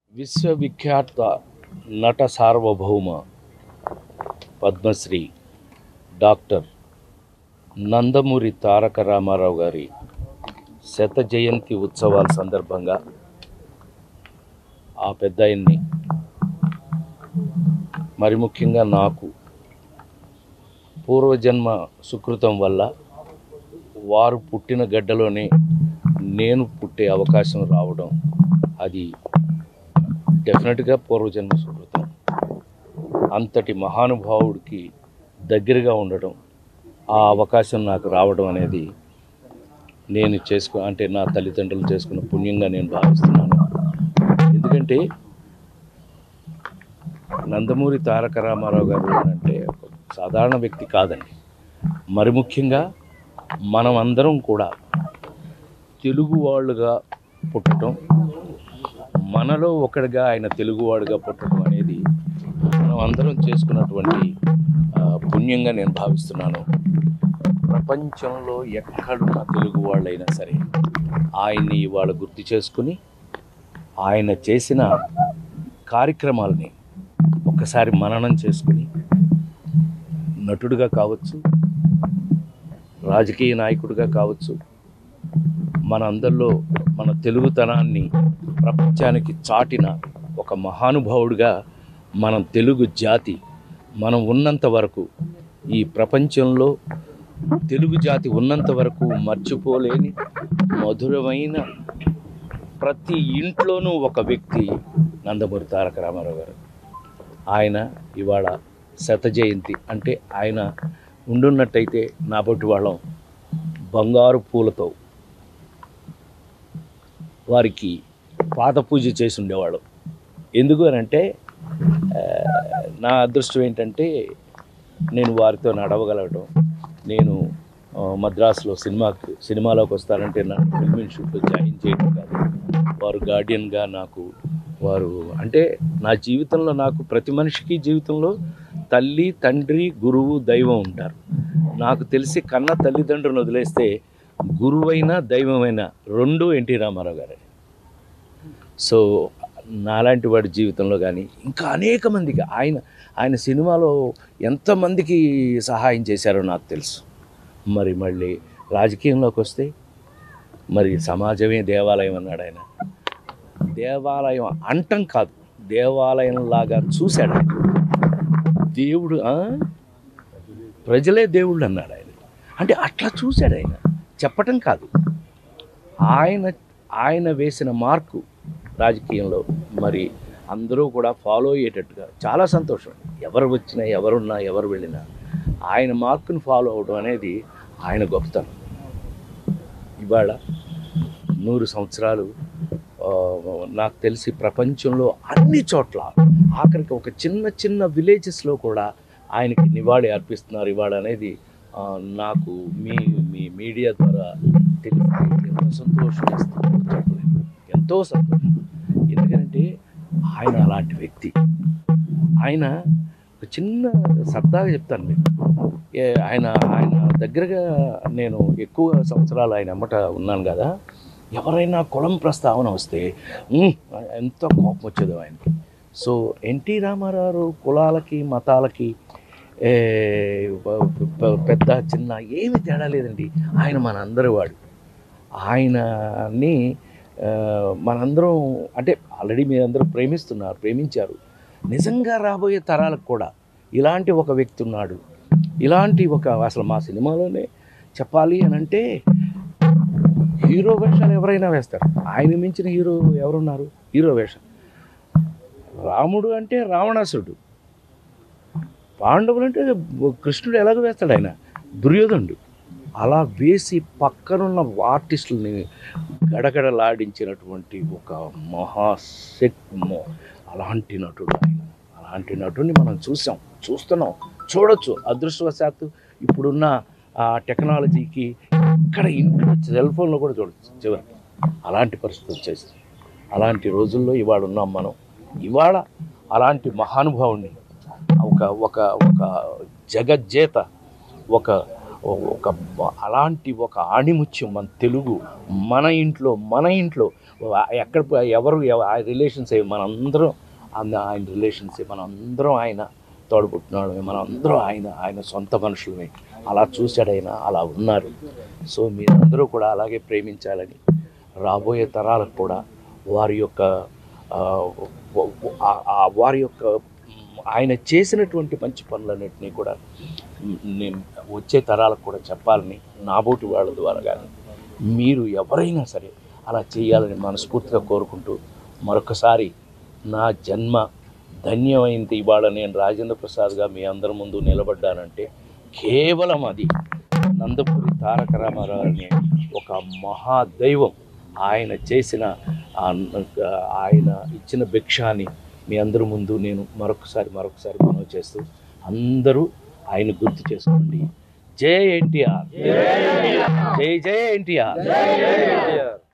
విశ్వవిఖ్యాత నట సార్వభౌమ పద్మశ్రీ డాక్టర్ నందమూరి తారక రామారావు గారి శత జయంతి ఉత్సవాల సందర్భంగా ఆ పెద్దాయన్ని మరి ముఖ్యంగా నాకు పూర్వజన్మ సుకృతం వల్ల వారు పుట్టిన గడ్డలోనే నేను పుట్టే అవకాశం రావడం అది డెఫినెట్గా పూర్వజన్మ సుకృతం అంతటి మహానుభావుడికి దగ్గరగా ఉండడం ఆ అవకాశం నాకు రావడం అనేది నేను చేసుకో అంటే నా తల్లిదండ్రులు చేసుకున్న పుణ్యంగా నేను భావిస్తున్నాను ఎందుకంటే నందమూరి తారక రామారావు గారు అంటే ఒక సాధారణ వ్యక్తి కాదండి మరి ముఖ్యంగా మనం అందరం కూడా తెలుగు వాళ్ళుగా పుట్టడం మనలో ఒకడిగా ఆయన తెలుగువాడుగా పుట్టడం అనేది మనం అందరం చేసుకున్నటువంటి ఆ, పుణ్యంగా నేను భావిస్తున్నాను ప్రపంచంలో ఎక్కడున్న తెలుగు వాళ్ళైనా సరే ఆయన్ని ఇవాళ గుర్తు చేసుకుని ఆయన చేసిన కార్యక్రమాలని ఒక్కసారి మననం చేసుకుని నటుడుగా కావచ్చు రాజకీయ నాయకుడిగా కావచ్చు మన అందరిలో మన తెలుగుతనాన్ని ప్రపంచానికి చాటిన ఒక మహానుభావుడిగా మనం తెలుగు జాతి మనం ఉన్నంత వరకు ఈ ప్రపంచంలో తెలుగు జాతి ఉన్నంత వరకు మర్చిపోలేని మధురమైన ప్రతి ఇంట్లోనూ ఒక వ్యక్తి నందమూరి తారక రామారావు గారు ఆయన ఇవాళ శత జయంతి అంటే ఆయన ఉండున్నట్టయితే నా బొట్టి వాళ్ళం బంగారు పూలతో వారికి పాద పూజ చేసి ఉండేవాళ్ళం ఎందుకు అని అంటే ఆ, నా అదృష్టం ఏంటంటే నేను వారితో నడవగలగడం నేను ఆ, మద్రాసులో సినిమాకి సినిమాలోకి వస్తానంటే నన్ను ఫిల్మ్ ఇన్స్టిట్యూట్లో జాయిన్ చేయడం కాదు వారు గార్డియన్గా నాకు వారు అంటే నా జీవితంలో నాకు ప్రతి మనిషికి జీవితంలో తల్లి తండ్రి గురువు దైవం ఉంటారు నాకు తెలిసి కన్న తల్లిదండ్రులను వదిలేస్తే గురువైన దైవమైన రెండు ఎన్టీ రామారావు గారే సో నాలాంటి వాడి జీవితంలో కానీ ఇంకా అనేక మందికి ఆయన ఆయన సినిమాలో ఎంతమందికి సహాయం చేశారో నాకు తెలుసు మరి మళ్ళీ రాజకీయంలోకి వస్తే మరి సమాజమే దేవాలయం అన్నాడు ఆయన దేవాలయం అంటం కాదు దేవాలయంలాగా చూశాడు ఆయన దేవుడు ఆ? ప్రజలే దేవుళ్ళు అన్నాడు ఆయన అంటే అట్లా చూశాడు ఆయన చెప్పటం కాదు ఆయన ఆయన వేసిన మార్కు రాజకీయంలో మరి అందరూ కూడా ఫాలో అయ్యేటట్టుగా చాలా సంతోషం ఎవరు వచ్చినా ఎవరున్నా ఎవరు వెళ్ళినా ఆయన మార్కుని ఫాలో అవడం అనేది ఆయన గొప్పతనం ఇవాళ నూరు సంవత్సరాలు ఆ, నాకు తెలిసి ప్రపంచంలో అన్ని చోట్ల ఆఖరికి ఒక చిన్న చిన్న విలేజెస్లో కూడా ఆయనకి నివాళి అర్పిస్తున్నారు ఇవాళ అనేది ఆ, నాకు మీ మీ మీడియా ద్వారా తెలిస్తే ఎంతో సంతోషం వేస్తుంది చెప్పలేను ఎంతో సంతోషం ఎందుకంటే ఆయన అలాంటి వ్యక్తి ఆయన ఒక చిన్న సరదాగా చెప్తాను మీకు ఏ ఆయన ఆయన దగ్గరగా నేను ఎక్కువ సంవత్సరాలు ఆయన ఎమ్మట ఉన్నాను కదా ఎవరైనా కులం ప్రస్తావన వస్తే "ఉమ్" ఎంత కోపం వచ్చేదో ఆయనకి సో ఎన్టీ రామారావు కులాలకి మతాలకి ఏ, ప- ప- పెద్ద చిన్న ఏమి తేడా లేదండి ఆయన మనందరి వాడు ఆయనని ఆ, మనందరం అంటే ఆల్రెడీ మీరందరూ ప్రేమిస్తున్నారు ప్రేమించారు నిజంగా రాబోయే తరాలకు కూడా ఇలాంటి ఒక వ్యక్తి ఉన్నాడు ఇలాంటి ఒక అసలు మా సినిమాలోనే చెప్పాలి అని అంటే హీరో వేషాలు ఎవరైనా వేస్తారు ఆయన మించిన హీరో ఎవరున్నారు హీరో వేషం రాముడు అంటే రావణాసుడు పాండవులు అంటే కృష్ణుడు ఎలాగ వేస్తాడు ఆయన దుర్యోధనుడు అలా వేసి పక్కనున్న ఆర్టిస్టులని గడగడలాడించినటువంటి ఒక మహాశక్ మో- అలాంటి నటుడు ఆయన అలాంటి నటుడిని మనం చూసాం చూస్తున్నాం చూడొచ్చు అదృష్టవశాత్తు ఇప్పుడున్న ఆ టెక్నాలజీకి ఇక్కడ ఇంట్లో సెల్ ఫోన్లో కూడా చూడొచ్చు చివరికి అలాంటి పరిస్థితి వచ్చేసింది అలాంటి రోజుల్లో ఇవాళ ఉన్నాం మనం ఇవాళ అలాంటి మహానుభావుణ్ణి ఒక ఒక ఒక జగజ్జేత ఒక ఒక అలాంటి ఒక ఆణిముత్యం మన తెలుగు మన ఇంట్లో మన ఇంట్లో ఎక్కడ పో- ఎవరు ఎవ- ఆ రిలేషన్స్ ఏవి మనందరం అంద- ఆయన రిలేషన్స్ మనందరం ఆయన తోడుపుట్టినాడు మనందరం ఆయన ఆయన సొంత మనుషులమే అలా చూశాడు ఆయన అలా ఉన్నారు సో మీరందరూ కూడా అలాగే ప్రేమించాలని రాబోయే తరాలకు కూడా వారి యొక్క ఆ, వ- వ- ఆ- ఆ వారి యొక్క మ్, ఆయన చేసినటువంటి మంచి పనులన్నింటినీ కూడా మ్, నేను వచ్చే తరాలకు కూడా చెప్పాలని నాబోటి వాళ్ళ ద్వారా కానీ మీరు ఎవరైనా సరే అలా చేయాలని మనస్ఫూర్తిగా కోరుకుంటూ మరొకసారి నా జన్మ ధన్యమైంది ఇవాళ నేను రాజేంద్ర ప్రసాద్గా మీ అందరి ముందు నిలబడ్డానంటే కేవలం అది నందపురి తారక రామారావు అనే ఒక మహాదైవం ఆయన చేసిన ఆ న- ఆయన ఇచ్చిన భిక్షాన్ని మీ అందరి ముందు నేను మరొకసారి మరొకసారి మనవి చేస్తూ అందరూ ఆయన గుర్తు చేసుకోండి జై ఎన్టీఆర్ జై జై ఎన్టీఆర్